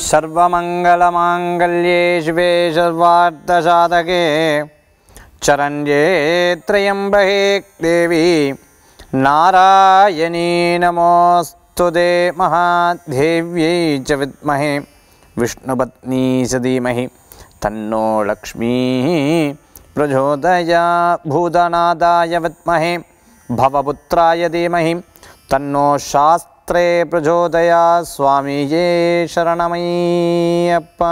सर्वमङ्गलमाङ्गल्ये शिवे सर्वार्थसाधके चरण्ये त्र्यम्बके देवी नारायणी नमोऽस्तु ते महादेव्यै च विद्महे विष्णुपत्नी च धीमहि तन्नो लक्ष्मीः प्रचोदया भूतनादाय विद्महे भवपुत्राय धीमहि तन्नो शास्त्रे प्रचोदया स्वामीये शरणमय्यप्पा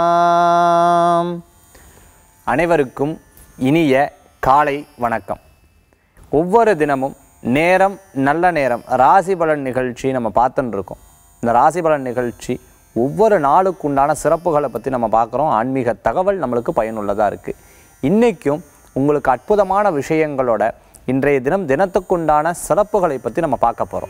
அனைவருக்கும் இனிய காலை வணக்கம் ஒவ்வொரு தினமும் நேரம் நல்ல நேரம் ராசி பலன் நிகழ்ச்சி நம்ம பார்த்துட்டு இருக்கோம் இந்த ராசி பலன் நிகழ்ச்சி ஒவ்வொரு நாளுக்கு உண்டான சிறப்புகளை பற்றி நம்ம பார்க்குறோம் ஆன்மீக தகவல் நம்மளுக்கு பயனுள்ளதாக இருக்குது இன்றைக்கும் உங்களுக்கு அற்புதமான விஷயங்களோட இன்றைய தினம் தினத்துக்குண்டான சிறப்புகளை பற்றி நம்ம பார்க்க போகிறோம்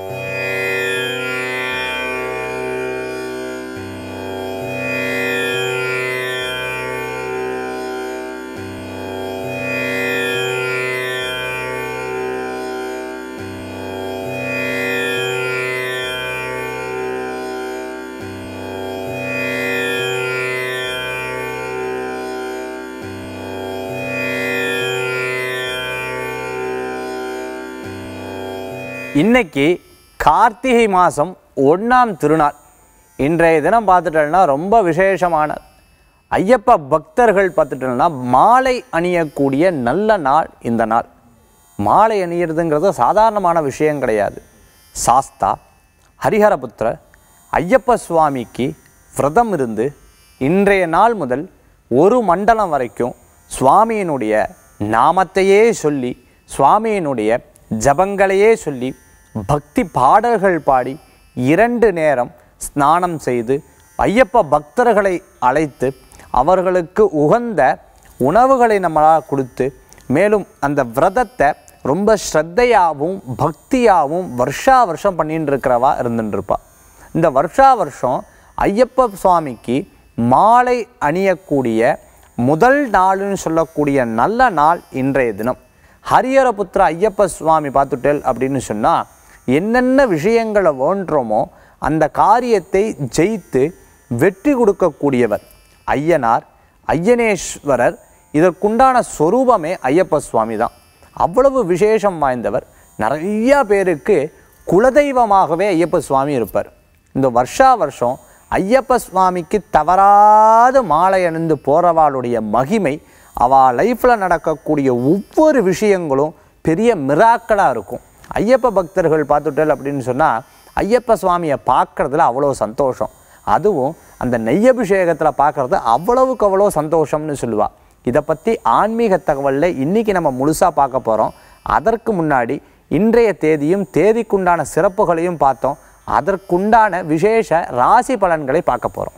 இன்னைக்கு கார்த்திகை மாதம் ஒன்றாம் திருநாள் இன்றைய தினம் பார்த்துட்டோம்னா ரொம்ப விசேஷமான ஐயப்ப பக்தர்கள் பார்த்துட்டோம்னா மாலை அணியக்கூடிய நல்ல நாள் இந்த நாள் மாலை அணியிறதுங்கிறது சாதாரணமான விஷயம் கிடையாது சாஸ்தா ஹரிஹரபுத்திரர் ஐயப்ப சுவாமிக்கு விரதம் இருந்து இன்றைய நாள் முதல் ஒரு மண்டலம் வரைக்கும் சுவாமியினுடைய நாமத்தையே சொல்லி சுவாமியினுடைய ஜபங்களையே சொல்லி பக்தி பாடல்கள் பாடி இரண்டு நேரம் ஸ்நானம் செய்து ஐயப்ப பக்தர்களை அழைத்து அவர்களுக்கு உகந்த உணவுகளை நம்மளால் கொடுத்து மேலும் அந்த விரதத்தை ரொம்ப ஸ்ரத்தையாகவும் பக்தியாகவும் வருஷா வருஷம் பண்ணிட்டு இருக்கிறவா இருந்துட்டு இருப்பா இந்த வருஷா வருஷம் ஐயப்ப சுவாமிக்கு மாலை அணியக்கூடிய முதல் நாளுன்னு சொல்லக்கூடிய நல்ல நாள் இன்றைய தினம் ஹரியரபுத்திர ஐயப்ப சுவாமி பார்த்துட்டேல் அப்படின்னு சொன்னால் என்னென்ன விஷயங்களை வேண்டுறோமோ அந்த காரியத்தை ஜெயித்து வெற்றி கொடுக்கக்கூடியவர் ஐயனார் ஐயனேஸ்வரர் இதற்குண்டான சொரூபமே ஐயப்ப சுவாமி தான் அவ்வளவு விசேஷம் வாய்ந்தவர் நிறைய பேருக்கு குலதெய்வமாகவே ஐயப்ப சுவாமி இருப்பார் இந்த வருஷா வருஷம் ஐயப்ப சுவாமிக்கு தவறாத மாலை அணிந்து போகிறவாளுடைய மகிமை அவள் லைஃப்பில் நடக்கக்கூடிய ஒவ்வொரு விஷயங்களும் பெரிய மிராக்களாக இருக்கும் ஐயப்ப பக்தர்கள் பார்த்துட்டல் அப்படின்னு சொன்னால் ஐயப்ப சுவாமியை பார்க்குறதுல அவ்வளோ சந்தோஷம் அதுவும் அந்த நெய்யபிஷேகத்தில் பார்க்குறது அவ்வளவுக்கு அவ்வளோ சந்தோஷம்னு சொல்லுவாள் இதை பற்றி ஆன்மீக தகவலில் இன்றைக்கி நம்ம முழுசாக பார்க்க போகிறோம் அதற்கு முன்னாடி இன்றைய தேதியும் தேதிக்குண்டான சிறப்புகளையும் பார்த்தோம் அதற்குண்டான விசேஷ ராசி பலன்களை பார்க்க போகிறோம்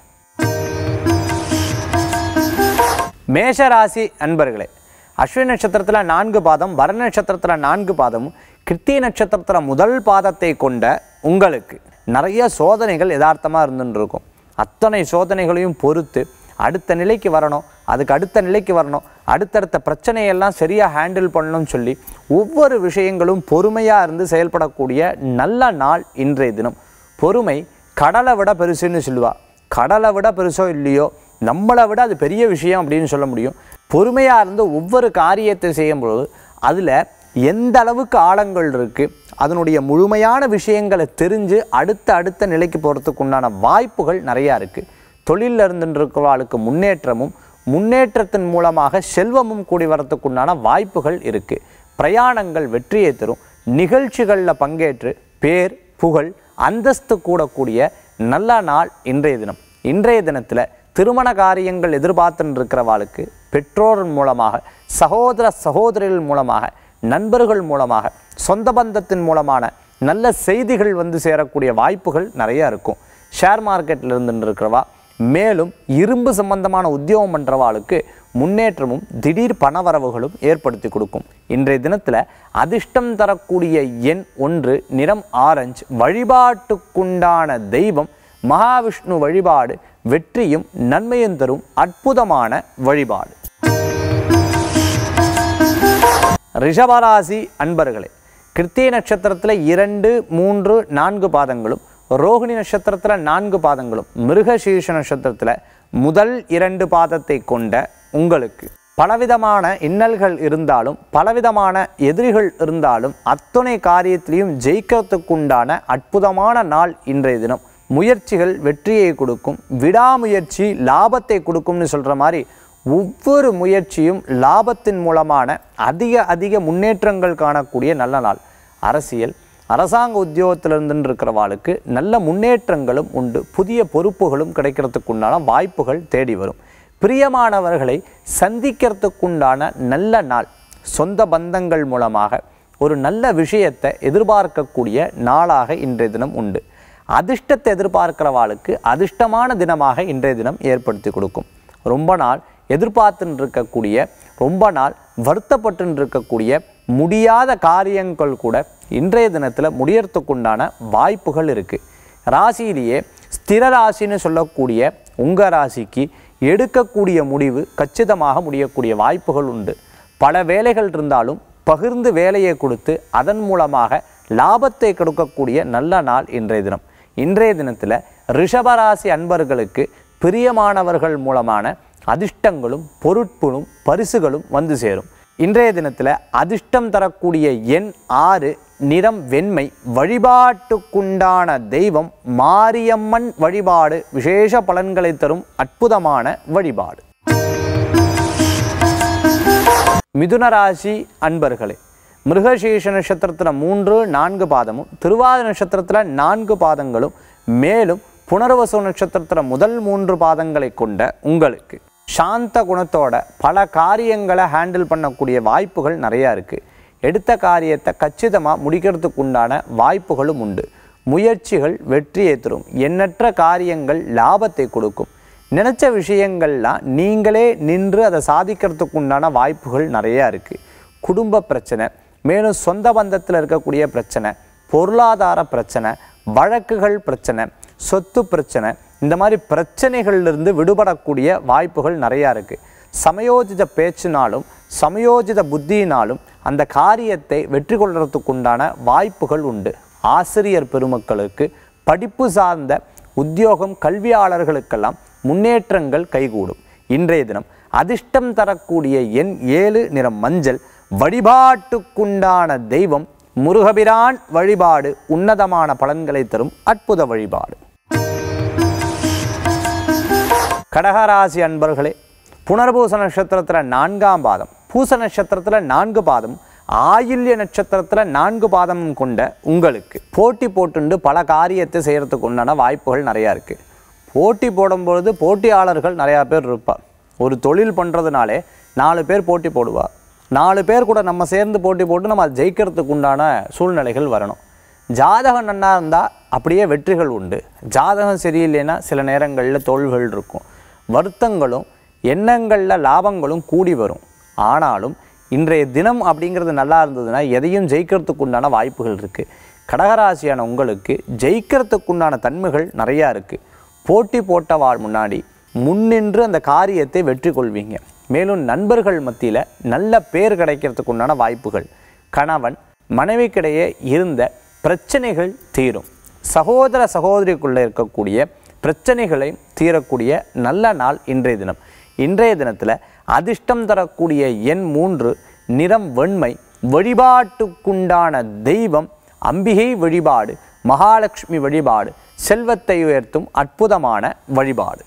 மேஷ ராசி அன்பர்களே அஸ்வினி நட்சத்திரத்தில் நான்கு பாதம் வர நட்சத்திரத்தில் நான்கு பாதமும் கிருத்திய நட்சத்திரத்தில் முதல் பாதத்தை கொண்ட உங்களுக்கு நிறைய சோதனைகள் யதார்த்தமாக இருந்துட்டு இருக்கும் அத்தனை சோதனைகளையும் பொறுத்து அடுத்த நிலைக்கு வரணும் அதுக்கு அடுத்த நிலைக்கு வரணும் அடுத்தடுத்த பிரச்சனையெல்லாம் சரியாக ஹேண்டில் பண்ணணும்னு சொல்லி ஒவ்வொரு விஷயங்களும் பொறுமையாக இருந்து செயல்படக்கூடிய நல்ல நாள் இன்றைய தினம் பொறுமை கடலை விட பெருசுன்னு சொல்லுவா கடலை விட பெருசோ இல்லையோ நம்மளை விட அது பெரிய விஷயம் அப்படின்னு சொல்ல முடியும் பொறுமையாக இருந்து ஒவ்வொரு காரியத்தை செய்யும்போது அதில் எந்த அளவுக்கு ஆழங்கள் இருக்குது அதனுடைய முழுமையான விஷயங்களை தெரிஞ்சு அடுத்த அடுத்த நிலைக்கு போகிறதுக்கு உண்டான வாய்ப்புகள் நிறையா இருக்குது தொழிலில் இருந்துருக்கிறவாளுக்கு முன்னேற்றமும் முன்னேற்றத்தின் மூலமாக செல்வமும் கூடி வரத்துக்குண்டான வாய்ப்புகள் இருக்குது பிரயாணங்கள் வெற்றியை தரும் நிகழ்ச்சிகளில் பங்கேற்று பேர் புகழ் அந்தஸ்து கூடக்கூடிய நல்ல நாள் இன்றைய தினம் இன்றைய தினத்தில் திருமண காரியங்கள் எதிர்பார்த்துன்னு இருக்கிறவாளுக்கு பெற்றோர் மூலமாக சகோதர சகோதரிகள் மூலமாக நண்பர்கள் மூலமாக சொந்த பந்தத்தின் மூலமான நல்ல செய்திகள் வந்து சேரக்கூடிய வாய்ப்புகள் நிறையா இருக்கும் ஷேர் மார்க்கெட்டில் இருந்துட்டு இருக்கிறவா மேலும் இரும்பு சம்பந்தமான உத்தியோகம் பண்ணுறவாளுக்கு முன்னேற்றமும் திடீர் பணவரவுகளும் ஏற்படுத்தி கொடுக்கும் இன்றைய தினத்தில் அதிர்ஷ்டம் தரக்கூடிய எண் ஒன்று நிறம் ஆரஞ்சு வழிபாட்டுக்குண்டான தெய்வம் மகாவிஷ்ணு வழிபாடு வெற்றியும் நன்மையும் தரும் அற்புதமான வழிபாடு ரிஷபராசி அன்பர்களே கிருத்திய நட்சத்திரத்தில் இரண்டு மூன்று நான்கு பாதங்களும் ரோகிணி நட்சத்திரத்துல நான்கு பாதங்களும் மிருகசீர்ஷ நட்சத்திரத்துல முதல் இரண்டு பாதத்தை கொண்ட உங்களுக்கு பலவிதமான இன்னல்கள் இருந்தாலும் பலவிதமான எதிரிகள் இருந்தாலும் அத்துணை காரியத்திலையும் ஜெயிக்கிறதுக்குண்டான அற்புதமான நாள் இன்றைய தினம் முயற்சிகள் வெற்றியை கொடுக்கும் விடாமுயற்சி லாபத்தை கொடுக்கும்னு சொல்ற மாதிரி ஒவ்வொரு முயற்சியும் லாபத்தின் மூலமான அதிக அதிக முன்னேற்றங்கள் காணக்கூடிய நல்ல நாள் அரசியல் அரசாங்க உத்தியோகத்தில் இருந்துன்னு இருக்கிறவாளுக்கு நல்ல முன்னேற்றங்களும் உண்டு புதிய பொறுப்புகளும் கிடைக்கிறதுக்குண்டான வாய்ப்புகள் தேடி வரும் பிரியமானவர்களை சந்திக்கிறதுக்குண்டான நல்ல நாள் சொந்த பந்தங்கள் மூலமாக ஒரு நல்ல விஷயத்தை எதிர்பார்க்கக்கூடிய நாளாக இன்றைய தினம் உண்டு அதிர்ஷ்டத்தை எதிர்பார்க்கிறவாளுக்கு அதிர்ஷ்டமான தினமாக இன்றைய தினம் ஏற்படுத்தி கொடுக்கும் ரொம்ப நாள் எதிர்பார்த்துன்னு இருக்கக்கூடிய ரொம்ப நாள் வருத்தப்பட்டு இருக்கக்கூடிய முடியாத காரியங்கள் கூட இன்றைய தினத்தில் முடியறதுக்குண்டான வாய்ப்புகள் இருக்குது ராசியிலேயே ஸ்திர ராசின்னு சொல்லக்கூடிய உங்கள் ராசிக்கு எடுக்கக்கூடிய முடிவு கச்சிதமாக முடியக்கூடிய வாய்ப்புகள் உண்டு பல வேலைகள் இருந்தாலும் பகிர்ந்து வேலையை கொடுத்து அதன் மூலமாக லாபத்தை கொடுக்கக்கூடிய நல்ல நாள் இன்றைய தினம் இன்றைய தினத்தில் ரிஷபராசி அன்பர்களுக்கு பிரியமானவர்கள் மூலமான அதிர்ஷ்டங்களும் பொருட்களும் பரிசுகளும் வந்து சேரும் இன்றைய தினத்தில் அதிர்ஷ்டம் தரக்கூடிய எண் ஆறு நிறம் வெண்மை வழிபாட்டுக்குண்டான தெய்வம் மாரியம்மன் வழிபாடு விசேஷ பலன்களை தரும் அற்புதமான வழிபாடு மிதுன ராசி அன்பர்களே மிருகசீஷ நட்சத்திரத்தில் மூன்று நான்கு பாதமும் திருவாதிர நட்சத்திரத்தில் நான்கு பாதங்களும் மேலும் புனர்வசு நட்சத்திரத்தில் முதல் மூன்று பாதங்களை கொண்ட உங்களுக்கு சாந்த குணத்தோட பல காரியங்களை ஹேண்டில் பண்ணக்கூடிய வாய்ப்புகள் நிறையா இருக்குது எடுத்த காரியத்தை கச்சிதமாக முடிக்கிறதுக்கு உண்டான வாய்ப்புகளும் உண்டு முயற்சிகள் வெற்றியை தரும் எண்ணற்ற காரியங்கள் லாபத்தை கொடுக்கும் நினச்ச விஷயங்கள்லாம் நீங்களே நின்று அதை சாதிக்கிறதுக்கு உண்டான வாய்ப்புகள் நிறையா இருக்குது குடும்ப பிரச்சனை மேலும் சொந்த பந்தத்தில் இருக்கக்கூடிய பிரச்சனை பொருளாதார பிரச்சனை வழக்குகள் பிரச்சனை சொத்து பிரச்சனை இந்த மாதிரி பிரச்சனைகள்லேருந்து விடுபடக்கூடிய வாய்ப்புகள் நிறையா இருக்குது சமயோஜித பேச்சினாலும் சமயோஜித புத்தியினாலும் அந்த காரியத்தை வெற்றி கொள்றதுக்குண்டான வாய்ப்புகள் உண்டு ஆசிரியர் பெருமக்களுக்கு படிப்பு சார்ந்த உத்தியோகம் கல்வியாளர்களுக்கெல்லாம் முன்னேற்றங்கள் கைகூடும் இன்றைய தினம் அதிர்ஷ்டம் தரக்கூடிய எண் ஏழு நிறம் மஞ்சள் வழிபாட்டுக்குண்டான தெய்வம் முருகபிரான் வழிபாடு உன்னதமான பலன்களை தரும் அற்புத வழிபாடு கடகராசி அன்பர்களே புனர்பூச நட்சத்திரத்தில் நான்காம் பாதம் பூச நட்சத்திரத்தில் நான்கு பாதம் ஆயில்ய நட்சத்திரத்தில் நான்கு பாதமும் கொண்ட உங்களுக்கு போட்டி போட்டுண்டு பல காரியத்தை செய்கிறதுக்கு உண்டான வாய்ப்புகள் நிறையா இருக்குது போட்டி போடும்பொழுது போட்டியாளர்கள் நிறையா பேர் இருப்பார் ஒரு தொழில் பண்ணுறதுனாலே நாலு பேர் போட்டி போடுவா நாலு பேர் கூட நம்ம சேர்ந்து போட்டி போட்டு நம்ம அதை ஜெயிக்கிறதுக்கு உண்டான சூழ்நிலைகள் வரணும் ஜாதகம் நன்னா இருந்தால் அப்படியே வெற்றிகள் உண்டு ஜாதகம் சரியில்லைன்னா சில நேரங்களில் தோல்விகள் இருக்கும் வருத்தங்களும் எண்ணங்களில் லாபங்களும் கூடி வரும் ஆனாலும் இன்றைய தினம் அப்படிங்கிறது நல்லா இருந்ததுன்னா எதையும் ஜெயிக்கிறதுக்கு உண்டான வாய்ப்புகள் இருக்குது கடகராசியான உங்களுக்கு ஜெயிக்கிறதுக்கு உண்டான தன்மைகள் நிறையா இருக்குது போட்டி போட்டவாள் முன்னாடி முன்னின்று அந்த காரியத்தை வெற்றி கொள்வீங்க மேலும் நண்பர்கள் மத்தியில் நல்ல பேர் கிடைக்கிறதுக்கு உண்டான வாய்ப்புகள் கணவன் மனைவிக்கிடையே இருந்த பிரச்சனைகள் தீரும் சகோதர சகோதரிக்குள்ளே இருக்கக்கூடிய பிரச்சனைகளை தீரக்கூடிய நல்ல நாள் இன்றைய தினம் இன்றைய தினத்தில் அதிர்ஷ்டம் தரக்கூடிய எண் மூன்று நிறம் வெண்மை வழிபாட்டுக்குண்டான தெய்வம் அம்பிகை வழிபாடு மகாலட்சுமி வழிபாடு செல்வத்தை உயர்த்தும் அற்புதமான வழிபாடு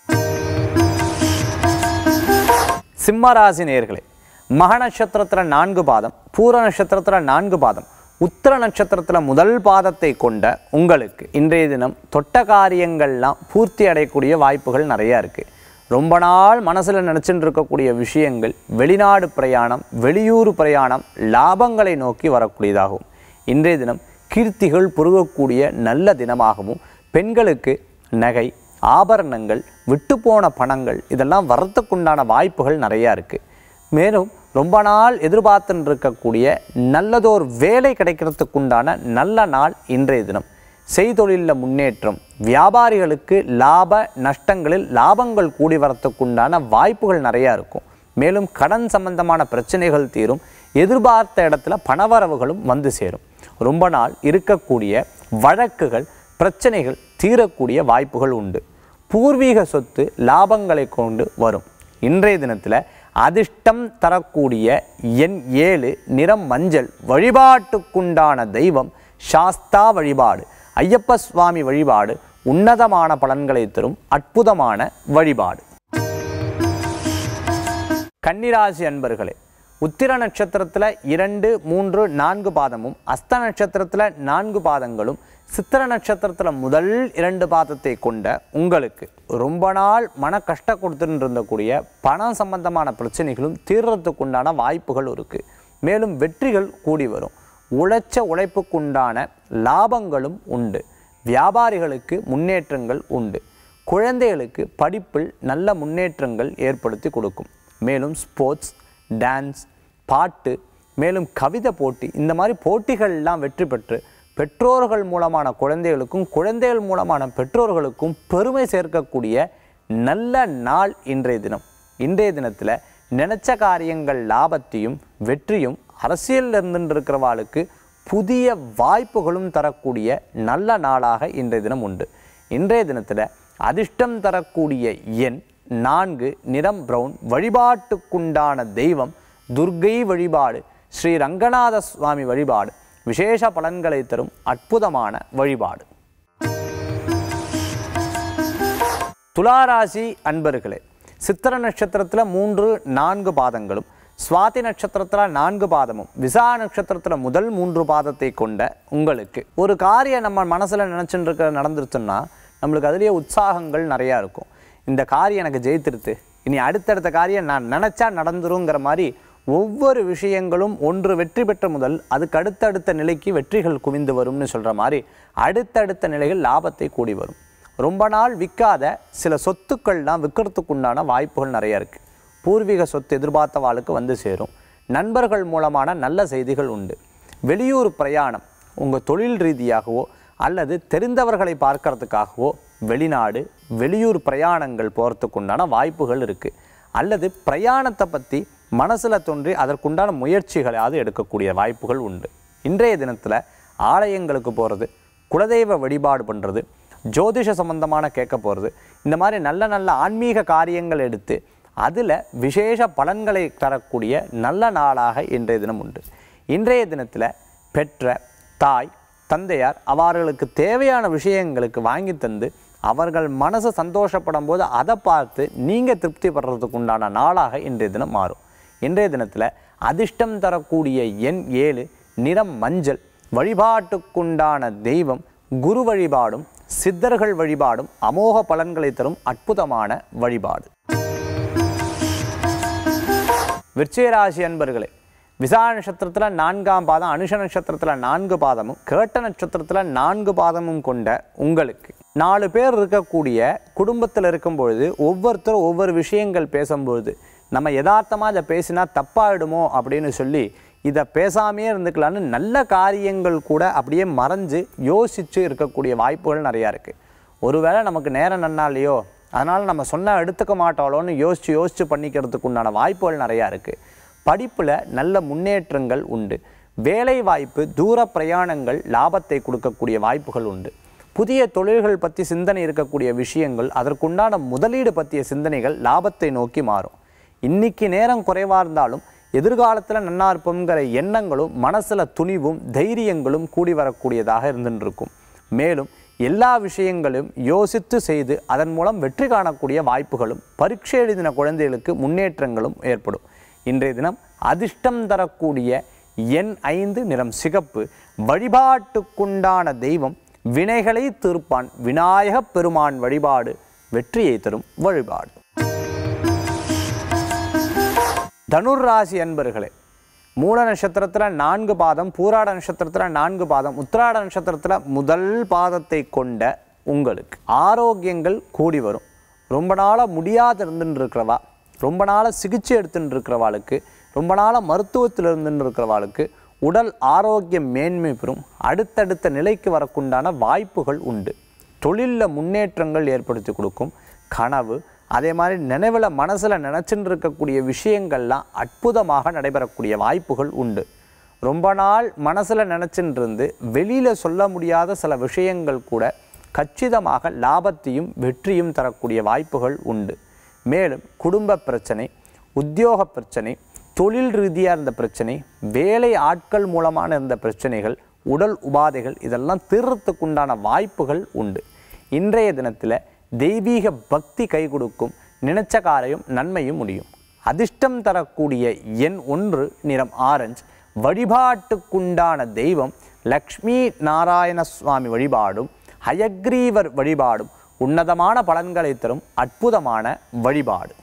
சிம்மராசி நேர்களே மக நட்சத்திரத்தில் நான்கு பாதம் பூர நட்சத்திரத்தில் நான்கு பாதம் உத்திர நட்சத்திரத்தில் முதல் பாதத்தை கொண்ட உங்களுக்கு இன்றைய தினம் தொட்ட காரியங்கள்லாம் பூர்த்தி அடையக்கூடிய வாய்ப்புகள் நிறையா இருக்குது ரொம்ப நாள் மனசில் நினச்சிட்டு இருக்கக்கூடிய விஷயங்கள் வெளிநாடு பிரயாணம் வெளியூர் பிரயாணம் லாபங்களை நோக்கி வரக்கூடியதாகும் இன்றைய தினம் கீர்த்திகள் புருகக்கூடிய நல்ல தினமாகவும் பெண்களுக்கு நகை ஆபரணங்கள் விட்டுப்போன பணங்கள் இதெல்லாம் வரத்துக்குண்டான வாய்ப்புகள் நிறையா இருக்குது மேலும் ரொம்ப நாள் எதிர்பார்த்துன்னு இருக்கக்கூடிய நல்லதோர் வேலை கிடைக்கிறதுக்குண்டான நல்ல நாள் இன்றைய தினம் செய்தொழிலில் முன்னேற்றம் வியாபாரிகளுக்கு லாப நஷ்டங்களில் லாபங்கள் கூடி வரத்துக்குண்டான வாய்ப்புகள் நிறையா இருக்கும் மேலும் கடன் சம்பந்தமான பிரச்சனைகள் தீரும் எதிர்பார்த்த இடத்துல பணவரவுகளும் வந்து சேரும் ரொம்ப நாள் இருக்கக்கூடிய வழக்குகள் பிரச்சனைகள் தீரக்கூடிய வாய்ப்புகள் உண்டு பூர்வீக சொத்து லாபங்களை கொண்டு வரும் இன்றைய தினத்தில் அதிர்ஷ்டம் தரக்கூடிய எண் ஏழு நிறம் மஞ்சள் வழிபாட்டுக்குண்டான தெய்வம் சாஸ்தா வழிபாடு ஐயப்ப சுவாமி வழிபாடு உன்னதமான பலன்களை தரும் அற்புதமான வழிபாடு கன்னிராசி அன்பர்களே உத்திர நட்சத்திரத்தில் இரண்டு மூன்று நான்கு பாதமும் அஸ்த நட்சத்திரத்தில் நான்கு பாதங்களும் சித்திர நட்சத்திரத்தில் முதல் இரண்டு பாதத்தை கொண்ட உங்களுக்கு ரொம்ப நாள் மன கஷ்டம் கொடுத்துட்டு இருந்தக்கூடிய பணம் சம்பந்தமான பிரச்சனைகளும் தீர்றதுக்குண்டான வாய்ப்புகள் இருக்குது மேலும் வெற்றிகள் கூடி வரும் உழைச்ச உழைப்புக்குண்டான லாபங்களும் உண்டு வியாபாரிகளுக்கு முன்னேற்றங்கள் உண்டு குழந்தைகளுக்கு படிப்பில் நல்ல முன்னேற்றங்கள் ஏற்படுத்தி கொடுக்கும் மேலும் ஸ்போர்ட்ஸ் டான்ஸ் பாட்டு மேலும் கவிதை போட்டி இந்த மாதிரி போட்டிகள்லாம் வெற்றி பெற்று பெற்றோர்கள் மூலமான குழந்தைகளுக்கும் குழந்தைகள் மூலமான பெற்றோர்களுக்கும் பெருமை சேர்க்கக்கூடிய நல்ல நாள் இன்றைய தினம் இன்றைய தினத்தில் நினைச்ச காரியங்கள் லாபத்தையும் வெற்றியும் அரசியலில் இருந்துட்டு இருக்கிறவாளுக்கு புதிய வாய்ப்புகளும் தரக்கூடிய நல்ல நாளாக இன்றைய தினம் உண்டு இன்றைய தினத்தில் அதிர்ஷ்டம் தரக்கூடிய எண் நான்கு நிறம் பிரவுன் வழிபாட்டுக்குண்டான தெய்வம் துர்க்கை வழிபாடு ஸ்ரீ ரங்கநாத சுவாமி வழிபாடு விசேஷ பலன்களை தரும் அற்புதமான வழிபாடு துளாராசி அன்பர்களே சித்திர நட்சத்திரத்தில் மூன்று நான்கு பாதங்களும் சுவாதி நட்சத்திரத்தில் நான்கு பாதமும் விசா நட்சத்திரத்தில் முதல் மூன்று பாதத்தை கொண்ட உங்களுக்கு ஒரு காரியம் நம்ம மனசில் நினச்சிட்டு இருக்க நடந்துருச்சுன்னா நம்மளுக்கு அதுலேயே உற்சாகங்கள் நிறையா இருக்கும் இந்த காரியம் எனக்கு ஜெயித்திருத்து இனி அடுத்தடுத்த காரியம் நான் நினச்சா நடந்துருங்கிற மாதிரி ஒவ்வொரு விஷயங்களும் ஒன்று வெற்றி பெற்ற முதல் அதுக்கு அடுத்தடுத்த நிலைக்கு வெற்றிகள் குவிந்து வரும்னு சொல்கிற மாதிரி அடுத்தடுத்த நிலைகள் லாபத்தை கூடி வரும் ரொம்ப நாள் விற்காத சில சொத்துக்கள்லாம் விற்கிறதுக்குண்டான வாய்ப்புகள் நிறைய இருக்குது பூர்வீக சொத்து எதிர்பார்த்த வாளுக்கு வந்து சேரும் நண்பர்கள் மூலமான நல்ல செய்திகள் உண்டு வெளியூர் பிரயாணம் உங்கள் தொழில் ரீதியாகவோ அல்லது தெரிந்தவர்களை பார்க்கறதுக்காகவோ வெளிநாடு வெளியூர் பிரயாணங்கள் போகிறதுக்குண்டான வாய்ப்புகள் இருக்குது அல்லது பிரயாணத்தை பற்றி மனசில் தோன்றி அதற்குண்டான முயற்சிகளாவது எடுக்கக்கூடிய வாய்ப்புகள் உண்டு இன்றைய தினத்தில் ஆலயங்களுக்கு போகிறது குலதெய்வ வழிபாடு பண்ணுறது ஜோதிஷ சம்பந்தமான கேட்க போகிறது இந்த மாதிரி நல்ல நல்ல ஆன்மீக காரியங்கள் எடுத்து அதில் விசேஷ பலன்களை தரக்கூடிய நல்ல நாளாக இன்றைய தினம் உண்டு இன்றைய தினத்தில் பெற்ற தாய் தந்தையார் அவர்களுக்கு தேவையான விஷயங்களுக்கு வாங்கி தந்து அவர்கள் மனசு சந்தோஷப்படும் போது அதை பார்த்து நீங்கள் திருப்தி படுறதுக்கு உண்டான நாளாக இன்றைய தினம் மாறும் இன்றைய தினத்தில் அதிர்ஷ்டம் தரக்கூடிய எண் ஏழு நிறம் மஞ்சள் வழிபாட்டுக்குண்டான தெய்வம் குரு வழிபாடும் சித்தர்கள் வழிபாடும் அமோக பலன்களை தரும் அற்புதமான வழிபாடு விருச்சிகராசி அன்பர்களே விசா நட்சத்திரத்தில் நான்காம் பாதம் அனுஷ நட்சத்திரத்தில் நான்கு பாதமும் கேட்ட நட்சத்திரத்தில் நான்கு பாதமும் கொண்ட உங்களுக்கு நாலு பேர் இருக்கக்கூடிய குடும்பத்தில் இருக்கும் பொழுது ஒவ்வொருத்தரும் ஒவ்வொரு விஷயங்கள் பேசும்பொழுது நம்ம யதார்த்தமாக இதை பேசினா தப்பாயிடுமோ அப்படின்னு சொல்லி இதை பேசாமையே இருந்துக்கலான்னு நல்ல காரியங்கள் கூட அப்படியே மறைஞ்சு யோசித்து இருக்கக்கூடிய வாய்ப்புகள் நிறையா இருக்குது ஒருவேளை நமக்கு நேரம் நன்னாலையோ அதனால் நம்ம சொன்னால் எடுத்துக்க மாட்டாளோன்னு யோசித்து யோசித்து பண்ணிக்கிறதுக்கு உண்டான வாய்ப்புகள் நிறையா இருக்குது படிப்பில் நல்ல முன்னேற்றங்கள் உண்டு வேலை வாய்ப்பு தூர பிரயாணங்கள் லாபத்தை கொடுக்கக்கூடிய வாய்ப்புகள் உண்டு புதிய தொழில்கள் பற்றி சிந்தனை இருக்கக்கூடிய விஷயங்கள் அதற்குண்டான முதலீடு பற்றிய சிந்தனைகள் லாபத்தை நோக்கி மாறும் இன்னைக்கு நேரம் குறைவாக இருந்தாலும் எதிர்காலத்தில் நன்னா இருப்போங்கிற எண்ணங்களும் மனசில் துணிவும் தைரியங்களும் கூடி வரக்கூடியதாக இருந்துட்டு இருக்கும் மேலும் எல்லா விஷயங்களையும் யோசித்து செய்து அதன் மூலம் வெற்றி காணக்கூடிய வாய்ப்புகளும் பரீட்சை எழுதின குழந்தைகளுக்கு முன்னேற்றங்களும் ஏற்படும் இன்றைய தினம் அதிர்ஷ்டம் தரக்கூடிய எண் ஐந்து நிறம் சிகப்பு வழிபாட்டுக்குண்டான தெய்வம் வினைகளை தீர்ப்பான் விநாயகப் பெருமான் வழிபாடு வெற்றியை தரும் வழிபாடு தனுர் ராசி அன்பர்களே மூல நட்சத்திரத்தில் நான்கு பாதம் பூராட நட்சத்திரத்தில் நான்கு பாதம் உத்திராட நட்சத்திரத்தில் முதல் பாதத்தை கொண்ட உங்களுக்கு ஆரோக்கியங்கள் கூடி வரும் ரொம்ப நாளாக முடியாத இருந்துட்டு இருக்கிறவா ரொம்ப நாளாக சிகிச்சை எடுத்துட்டு இருக்கிறவாளுக்கு ரொம்ப நாளாக மருத்துவத்தில் இருந்துட்டு இருக்கிறவாளுக்கு உடல் ஆரோக்கியம் மேன்மை பெறும் அடுத்தடுத்த நிலைக்கு வரக்குண்டான வாய்ப்புகள் உண்டு தொழிலில் முன்னேற்றங்கள் ஏற்படுத்தி கொடுக்கும் கனவு அதே மாதிரி நினைவில் மனசில் நினச்சின்னு இருக்கக்கூடிய விஷயங்கள்லாம் அற்புதமாக நடைபெறக்கூடிய வாய்ப்புகள் உண்டு ரொம்ப நாள் மனசில் நினச்சின்னு இருந்து வெளியில் சொல்ல முடியாத சில விஷயங்கள் கூட கச்சிதமாக லாபத்தையும் வெற்றியும் தரக்கூடிய வாய்ப்புகள் உண்டு மேலும் குடும்ப பிரச்சனை உத்தியோக பிரச்சனை தொழில் ரீதியாக இருந்த பிரச்சனை வேலை ஆட்கள் மூலமான இருந்த பிரச்சனைகள் உடல் உபாதைகள் இதெல்லாம் தீர்றதுக்குண்டான வாய்ப்புகள் உண்டு இன்றைய தினத்தில் தெய்வீக பக்தி கை கொடுக்கும் நினைச்ச காரியம் நன்மையும் முடியும் அதிர்ஷ்டம் தரக்கூடிய எண் ஒன்று நிறம் ஆரஞ்சு வழிபாட்டுக்குண்டான தெய்வம் லக்ஷ்மி நாராயண சுவாமி வழிபாடும் ஹயக்ரீவர் வழிபாடும் உன்னதமான பலன்களை தரும் அற்புதமான வழிபாடு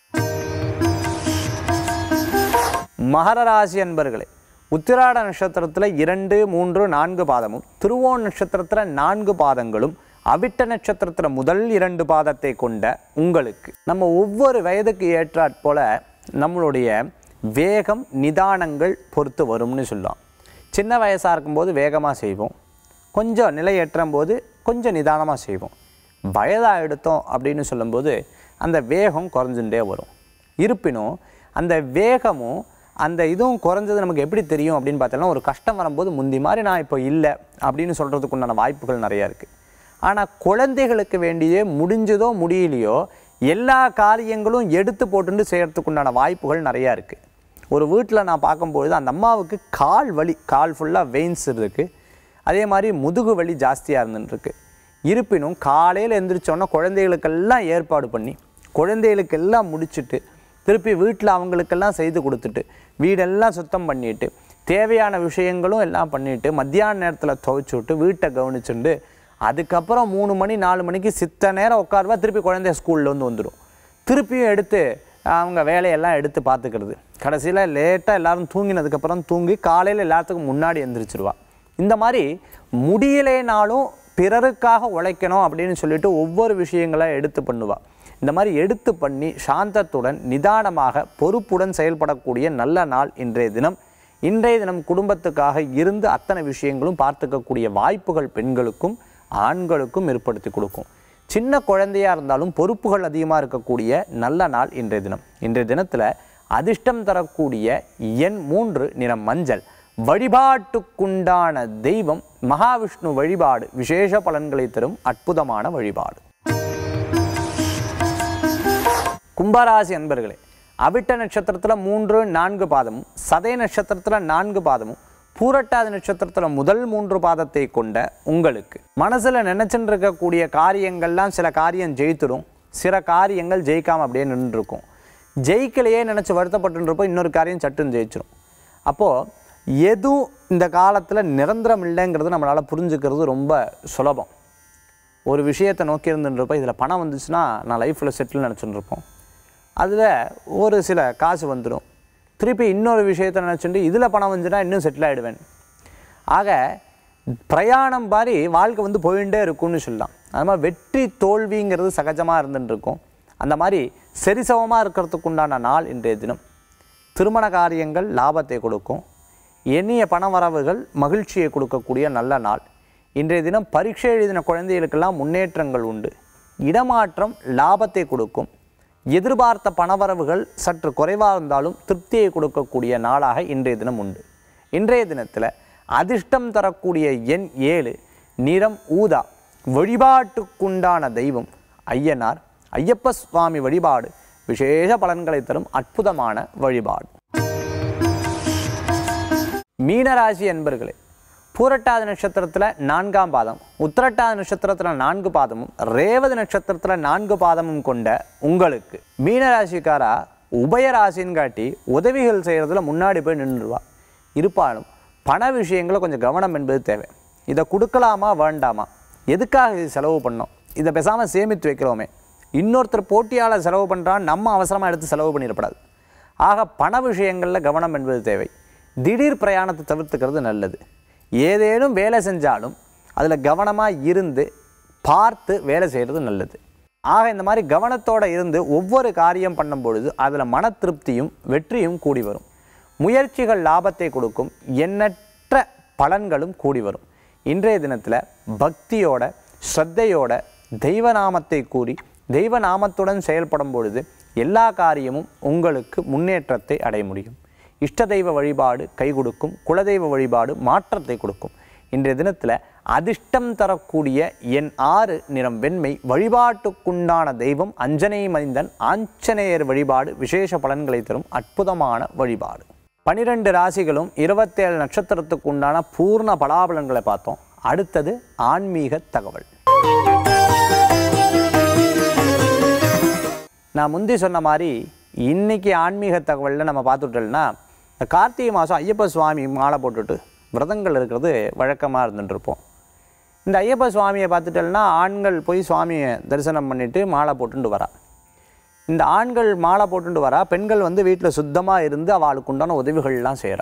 மகர ராசி அன்பர்களே உத்திராட நட்சத்திரத்தில் இரண்டு மூன்று நான்கு பாதமும் திருவோண நட்சத்திரத்தில் நான்கு பாதங்களும் அவிட்ட நட்சத்திரத்தில் முதல் இரண்டு பாதத்தை கொண்ட உங்களுக்கு நம்ம ஒவ்வொரு வயதுக்கு ஏற்றாற் போல நம்மளுடைய வேகம் நிதானங்கள் பொறுத்து வரும்னு சொல்லலாம் சின்ன வயசாக இருக்கும்போது வேகமாக செய்வோம் கொஞ்சம் நிலை ஏற்றும் போது கொஞ்சம் நிதானமாக செய்வோம் வயதாக எடுத்தோம் அப்படின்னு சொல்லும்போது அந்த வேகம் குறைஞ்சுட்டே வரும் இருப்பினும் அந்த வேகமும் அந்த இதுவும் குறைஞ்சது நமக்கு எப்படி தெரியும் அப்படின்னு பார்த்தோம்னா ஒரு கஷ்டம் வரும்போது முந்தி மாதிரி நான் இப்போ இல்லை அப்படின்னு சொல்கிறதுக்கு உண்டான வாய்ப்புகள் நிறையா இருக்குது ஆனால் குழந்தைகளுக்கு வேண்டிய முடிஞ்சதோ முடியலையோ எல்லா காரியங்களும் எடுத்து போட்டுட்டு செய்கிறதுக்கு உண்டான வாய்ப்புகள் நிறையா இருக்குது ஒரு வீட்டில் நான் பார்க்கும்பொழுது அந்த அம்மாவுக்கு கால் வலி கால் ஃபுல்லாக வெயின்ஸ் இருக்குது அதே மாதிரி முதுகு வலி ஜாஸ்தியாக இருந்துருக்கு இருப்பினும் காலையில் எந்திரிச்சோன்னா குழந்தைகளுக்கெல்லாம் ஏற்பாடு பண்ணி குழந்தைகளுக்கெல்லாம் முடிச்சுட்டு திருப்பி வீட்டில் அவங்களுக்கெல்லாம் செய்து கொடுத்துட்டு வீடெல்லாம் சுத்தம் பண்ணிட்டு தேவையான விஷயங்களும் எல்லாம் பண்ணிட்டு மத்தியான நேரத்தில் துவைச்சு விட்டு வீட்டை கவனிச்சுண்டு அதுக்கப்புறம் மூணு மணி நாலு மணிக்கு சித்த நேரம் உட்காருவா திருப்பி குழந்தைய ஸ்கூல்ல வந்து வந்துடும் திருப்பியும் எடுத்து அவங்க வேலையெல்லாம் எடுத்து பார்த்துக்கிறது கடைசியில் லேட்டாக எல்லாரும் தூங்கினதுக்கப்புறம் தூங்கி காலையில் எல்லாத்துக்கும் முன்னாடி எந்திரிச்சிருவா இந்த மாதிரி முடியலேனாலும் பிறருக்காக உழைக்கணும் அப்படின்னு சொல்லிட்டு ஒவ்வொரு விஷயங்களை எடுத்து பண்ணுவா இந்த மாதிரி எடுத்து பண்ணி சாந்தத்துடன் நிதானமாக பொறுப்புடன் செயல்படக்கூடிய நல்ல நாள் இன்றைய தினம் இன்றைய தினம் குடும்பத்துக்காக இருந்து அத்தனை விஷயங்களும் பார்த்துக்கக்கூடிய வாய்ப்புகள் பெண்களுக்கும் ஆண்களுக்கும் ஏற்படுத்தி கொடுக்கும் சின்ன குழந்தையா இருந்தாலும் பொறுப்புகள் அதிகமாக இருக்கக்கூடிய நல்ல நாள் இன்றைய தினம் இன்றைய தினத்தில் அதிர்ஷ்டம் தரக்கூடிய எண் மூன்று நிறம் மஞ்சள் வழிபாட்டுக்குண்டான தெய்வம் மகாவிஷ்ணு வழிபாடு விசேஷ பலன்களை தரும் அற்புதமான வழிபாடு கும்பராசி அன்பர்களே அவிட்ட நட்சத்திரத்தில் மூன்று நான்கு பாதமும் சதய நட்சத்திரத்தில் நான்கு பாதமும் பூரட்டாதி நட்சத்திரத்தில் முதல் மூன்று பாதத்தை கொண்ட உங்களுக்கு மனசில் நினச்சிட்டு இருக்கக்கூடிய காரியங்கள்லாம் சில காரியம் ஜெயித்துடும் சில காரியங்கள் ஜெயிக்காமல் அப்படியே நின்றுருக்கும் ஜெயிக்கலையே நினச்சி வருத்தப்பட்டு இருப்போம் இன்னொரு காரியம் சட்டுன்னு ஜெயிச்சிடும் அப்போது எதுவும் இந்த காலத்தில் நிரந்தரம் இல்லைங்கிறது நம்மளால் புரிஞ்சுக்கிறது ரொம்ப சுலபம் ஒரு விஷயத்தை நோக்கி இருந்துருப்போம் இதில் பணம் வந்துச்சுன்னா நான் லைஃப்பில் செட்டில் நினச்சிட்டு இருப்போம் அதில் ஒரு சில காசு வந்துடும் திருப்பி இன்னொரு விஷயத்தை நினச்சிட்டு இதில் பணம் வந்துச்சுன்னா இன்னும் செட்டில் ஆகிடுவேன் ஆக பிரயாணம் மாதிரி வாழ்க்கை வந்து போயிட்டே இருக்கும்னு சொல்லலாம் அது மாதிரி வெற்றி தோல்விங்கிறது சகஜமாக இருந்துட்டு இருக்கும் அந்த மாதிரி சரிசமமாக இருக்கிறதுக்கு உண்டான நாள் இன்றைய தினம் திருமண காரியங்கள் லாபத்தை கொடுக்கும் எண்ணிய பண வரவுகள் மகிழ்ச்சியை கொடுக்கக்கூடிய நல்ல நாள் இன்றைய தினம் பரீட்சை எழுதின குழந்தைகளுக்கெல்லாம் முன்னேற்றங்கள் உண்டு இடமாற்றம் லாபத்தை கொடுக்கும் எதிர்பார்த்த பணவரவுகள் சற்று குறைவாக இருந்தாலும் திருப்தியை கொடுக்கக்கூடிய நாளாக இன்றைய தினம் உண்டு இன்றைய தினத்தில் அதிர்ஷ்டம் தரக்கூடிய எண் ஏழு நிறம் ஊதா வழிபாட்டுக்குண்டான தெய்வம் ஐயனார் ஐயப்ப சுவாமி வழிபாடு விசேஷ பலன்களை தரும் அற்புதமான வழிபாடு மீனராசி என்பர்களே பூரட்டாதி நட்சத்திரத்தில் நான்காம் பாதம் உத்திரட்டாதி நட்சத்திரத்தில் நான்கு பாதமும் ரேவதி நட்சத்திரத்தில் நான்கு பாதமும் கொண்ட உங்களுக்கு மீனராசிக்காரா உபயராசின்னு காட்டி உதவிகள் செய்கிறதுல முன்னாடி போய் நின்றுவா இருப்பாலும் பண விஷயங்களை கொஞ்சம் கவனம் என்பது தேவை இதை கொடுக்கலாமா வேண்டாமா எதுக்காக இது செலவு பண்ணோம் இதை பேசாமல் சேமித்து வைக்கிறோமே இன்னொருத்தர் போட்டியாளர் செலவு பண்ணுறான் நம்ம அவசரமாக எடுத்து செலவு பண்ணிடக்கூடாது ஆக பண விஷயங்களில் கவனம் என்பது தேவை திடீர் பிரயாணத்தை தவிர்த்துக்கிறது நல்லது ஏதேனும் வேலை செஞ்சாலும் அதில் கவனமாக இருந்து பார்த்து வேலை செய்கிறது நல்லது ஆக இந்த மாதிரி கவனத்தோடு இருந்து ஒவ்வொரு காரியம் பண்ணும் பொழுது அதில் மன திருப்தியும் வெற்றியும் கூடி வரும் முயற்சிகள் லாபத்தை கொடுக்கும் எண்ணற்ற பலன்களும் கூடி வரும் இன்றைய தினத்தில் பக்தியோட ஸ்ரத்தையோட தெய்வநாமத்தை கூறி தெய்வநாமத்துடன் செயல்படும் பொழுது எல்லா காரியமும் உங்களுக்கு முன்னேற்றத்தை அடைய முடியும் இஷ்ட தெய்வ வழிபாடு கை கொடுக்கும் குலதெய்வ வழிபாடு மாற்றத்தை கொடுக்கும் இன்றைய தினத்தில் அதிர்ஷ்டம் தரக்கூடிய என் ஆறு நிறம் வெண்மை வழிபாட்டுக்குண்டான தெய்வம் அஞ்சனை மைந்தன் ஆஞ்சநேயர் வழிபாடு விசேஷ பலன்களை தரும் அற்புதமான வழிபாடு பனிரெண்டு ராசிகளும் இருபத்தேழு நட்சத்திரத்துக்கு உண்டான பூர்ண பலாபலன்களை பார்த்தோம் அடுத்தது ஆன்மீக தகவல் நான் முந்தி சொன்ன மாதிரி இன்னைக்கு ஆன்மீக தகவலில் நம்ம பார்த்துட்டோம்னா இந்த கார்த்திகை மாதம் ஐயப்ப சுவாமி மாலை போட்டுட்டு விரதங்கள் இருக்கிறது வழக்கமாக இருந்துட்டுருப்போம் இந்த ஐயப்ப சுவாமியை பார்த்துட்டோம்னா ஆண்கள் போய் சுவாமியை தரிசனம் பண்ணிட்டு மாலை போட்டுட்டு வரா இந்த ஆண்கள் மாலை போட்டுட்டு வரா பெண்கள் வந்து வீட்டில் சுத்தமாக இருந்து அவளுக்கு உண்டான உதவிகள்லாம் செய்கிறா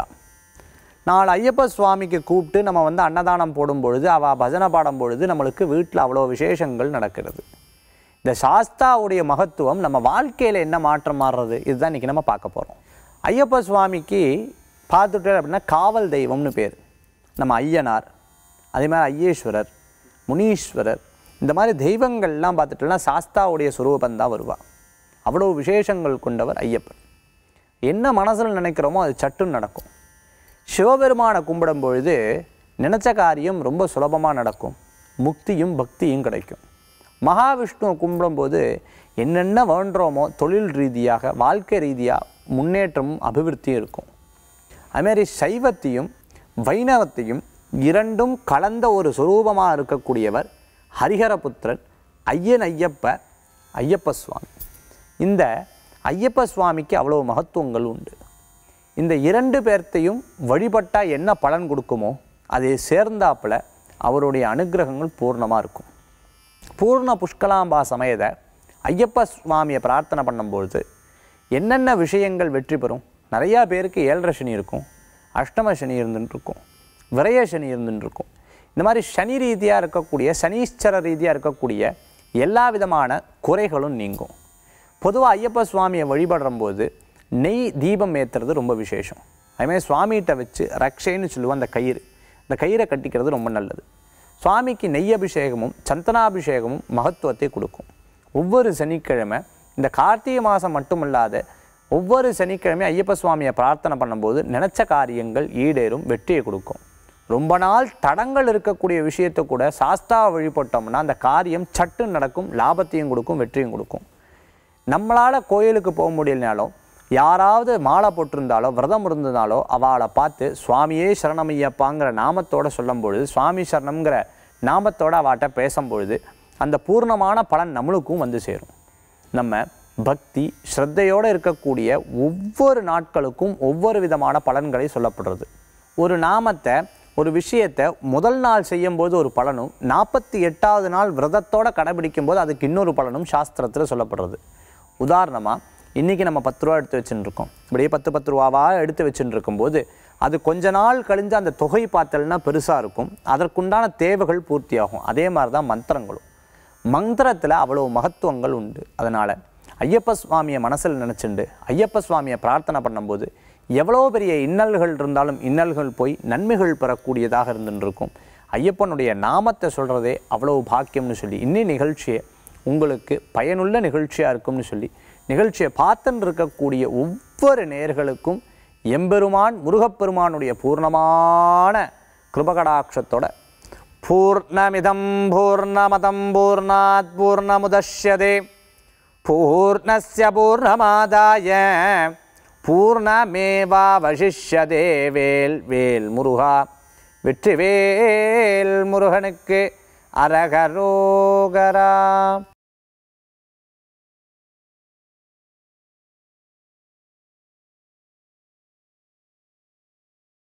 நாலு ஐயப்ப சுவாமிக்கு கூப்பிட்டு நம்ம வந்து அன்னதானம் போடும் பொழுது அவள் பஜனை பாடும் பொழுது நம்மளுக்கு வீட்டில் அவ்வளோ விசேஷங்கள் நடக்கிறது இந்த சாஸ்தாவுடைய மகத்துவம் நம்ம வாழ்க்கையில் என்ன மாற்றம் மாறுறது இதுதான் இன்றைக்கி நம்ம பார்க்க போகிறோம் ஐயப்ப சுவாமிக்கு பார்த்துட்டு அப்படின்னா காவல் தெய்வம்னு பேர் நம்ம ஐயனார் அதே மாதிரி ஐயேஸ்வரர் முனீஸ்வரர் இந்த மாதிரி தெய்வங்கள்லாம் பார்த்துட்டோம்னா சாஸ்தாவுடைய சுரூபம் தான் வருவா அவ்வளோ விசேஷங்கள் கொண்டவர் ஐயப்பன் என்ன மனசில் நினைக்கிறோமோ அது சட்டுன்னு நடக்கும் சிவபெருமானை கும்பிடும் பொழுது நினச்ச காரியம் ரொம்ப சுலபமாக நடக்கும் முக்தியும் பக்தியும் கிடைக்கும் மகாவிஷ்ணுவை கும்பிடும்போது என்னென்ன வேண்டுறோமோ தொழில் ரீதியாக வாழ்க்கை ரீதியாக முன்னேற்றமும் அபிவிருத்தியும் இருக்கும் அதுமாரி சைவத்தையும் வைணவத்தையும் இரண்டும் கலந்த ஒரு சுரூபமாக இருக்கக்கூடியவர் ஹரிஹரபுத்திரன் ஐயன் ஐயப்ப ஐயப்ப சுவாமி இந்த ஐயப்ப சுவாமிக்கு அவ்வளோ மகத்துவங்கள் உண்டு இந்த இரண்டு பேர்த்தையும் வழிபட்டால் என்ன பலன் கொடுக்குமோ அதை சேர்ந்தாப்புல அவருடைய அனுகிரகங்கள் பூர்ணமாக இருக்கும் பூர்ண புஷ்கலாம்பா சமயத ஐயப்ப சுவாமியை பிரார்த்தனை பண்ணும்பொழுது என்னென்ன விஷயங்கள் வெற்றி பெறும் நிறையா பேருக்கு ஏழரை சனி இருக்கும் அஷ்டம சனி இருந்துட்டு இருக்கும் விரய சனி இருந்துட்டு இருக்கும் இந்த மாதிரி சனி ரீதியாக இருக்கக்கூடிய சனீஸ்வர ரீதியாக இருக்கக்கூடிய எல்லா விதமான குறைகளும் நீங்கும் பொதுவாக ஐயப்ப சுவாமியை வழிபடும்போது நெய் தீபம் ஏற்றுறது ரொம்ப விசேஷம் அதுமாதிரி சுவாமிகிட்ட வச்சு ரக்ஷைன்னு சொல்லுவோம் அந்த கயிறு அந்த கயிறை கட்டிக்கிறது ரொம்ப நல்லது சுவாமிக்கு நெய் அபிஷேகமும் சந்தனாபிஷேகமும் மகத்துவத்தை கொடுக்கும் ஒவ்வொரு சனிக்கிழமை இந்த கார்த்திகை மாதம் மட்டுமல்லாத ஒவ்வொரு சனிக்கிழமை ஐயப்ப சுவாமியை பிரார்த்தனை பண்ணும்போது நினச்ச காரியங்கள் ஈடேறும் வெற்றியை கொடுக்கும் ரொம்ப நாள் தடங்கள் இருக்கக்கூடிய விஷயத்தை கூட சாஸ்தா வழிபட்டோம்னா அந்த காரியம் சட்டு நடக்கும் லாபத்தையும் கொடுக்கும் வெற்றியும் கொடுக்கும் நம்மளால் கோயிலுக்கு போக முடியலனாலும் யாராவது மாலை போட்டிருந்தாலோ விரதம் இருந்ததாலோ அவளை பார்த்து சுவாமியே சரணமையப்பாங்கிற நாமத்தோட சொல்லும் பொழுது சுவாமி சரணம்ங்கிற நாமத்தோட அவட்ட பேசும்பொழுது அந்த பூர்ணமான பலன் நம்மளுக்கும் வந்து சேரும் நம்ம பக்தி ஸ்ரத்தையோடு இருக்கக்கூடிய ஒவ்வொரு நாட்களுக்கும் ஒவ்வொரு விதமான பலன்களை சொல்லப்படுறது ஒரு நாமத்தை ஒரு விஷயத்தை முதல் நாள் செய்யும்போது ஒரு பலனும் நாற்பத்தி எட்டாவது நாள் விரதத்தோட கடைபிடிக்கும் போது அதுக்கு இன்னொரு பலனும் சாஸ்திரத்தில் சொல்லப்படுறது உதாரணமாக இன்றைக்கி நம்ம பத்து ரூபா எடுத்து வச்சுட்டு இருக்கோம் இப்படியே பத்து பத்து ரூபாவாக எடுத்து வச்சுட்டு இருக்கும்போது அது கொஞ்ச நாள் கழிஞ்சு அந்த தொகை பார்த்தல்னா பெருசாக இருக்கும் அதற்குண்டான தேவைகள் பூர்த்தியாகும் அதே மாதிரி தான் மந்திரங்களும் மந்திரத்தில் அவ்வளோ மகத்துவங்கள் உண்டு அதனால் ஐயப்ப சுவாமியை மனசில் நினச்சிண்டு ஐயப்ப சுவாமியை பிரார்த்தனை பண்ணும்போது எவ்வளோ பெரிய இன்னல்கள் இருந்தாலும் இன்னல்கள் போய் நன்மைகள் பெறக்கூடியதாக இருந்துட்டு இருக்கும் ஐயப்பனுடைய நாமத்தை சொல்கிறதே அவ்வளோ பாக்கியம்னு சொல்லி இன்னி நிகழ்ச்சியை உங்களுக்கு பயனுள்ள நிகழ்ச்சியாக இருக்கும்னு சொல்லி நிகழ்ச்சியை பார்த்துன்னு இருக்கக்கூடிய ஒவ்வொரு நேர்களுக்கும் எம்பெருமான் முருகப்பெருமானுடைய பூர்ணமான கிருபகடாட்சத்தோட பூர்ணமிதம் பூர்ணமதம் பூர்ணாத் பூர்ணமுதஷ்யதே பூர்ணஸ்ய பூர்ணமாதாய பூர்ணமேவாவசிஷ்யதே வேல் வேல் முருகா வெற்றிவேல் முருகனுக்கு அரகரோகரா